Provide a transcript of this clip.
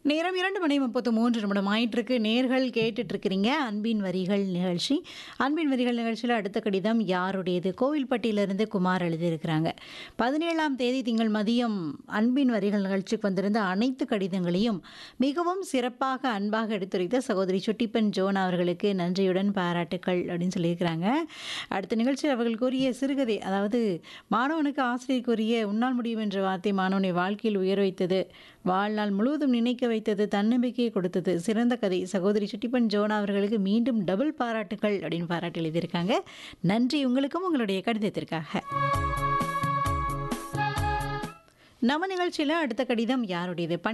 நேரம் இரண்டு மணி முப்பத்து மூன்று நிமிடம் ஆயிட்டிருக்கு நேர்கள் கேட்டுட்டு இருக்கிறீங்க அன்பின் வரிகள் நிகழ்ச்சி அன்பின் வரிகள் நிகழ்ச்சியில் அடுத்த கடிதம் யாருடையது கோவில்பட்டியிலிருந்து குமார் எழுதியிருக்கிறாங்க பதினேழாம் தேதி திங்கள் மதியம் அன்பின் வரிகள் நிகழ்ச்சிக்கு வந்திருந்த அனைத்து கடிதங்களையும் மிகவும் சிறப்பாக அன்பாக எடுத்துரைத்த சகோதரி சுட்டிப்பன் ஜோன் அவர்களுக்கு நன்றியுடன் பாராட்டுக்கள் அப்படின்னு சொல்லியிருக்கிறாங்க அடுத்த நிகழ்ச்சியில் அவர்கள் கூறிய சிறுகதை அதாவது மாணவனுக்கு ஆசிரியர் கூறிய உன்னால் முடியும் என்ற வார்த்தை மாணவனை வாழ்க்கையில் உயர வைத்தது வாழ்நாள் முழுவதும் நினைக்க வைத்தது தன்னம்பிக்கையை கொடுத்தது சிறந்த கதை சகோதரி சுட்டிப்பன் ஜோனா அவர்களுக்கு மீண்டும் டபுள் பாராட்டுகள் அப்படின்னு பாராட்டு எழுதியிருக்காங்க நன்றி உங்களுக்கும் உங்களுடைய கடிதத்திற்காக நம்ம நிகழ்ச்சியில் அடுத்த கடிதம் யாருடையது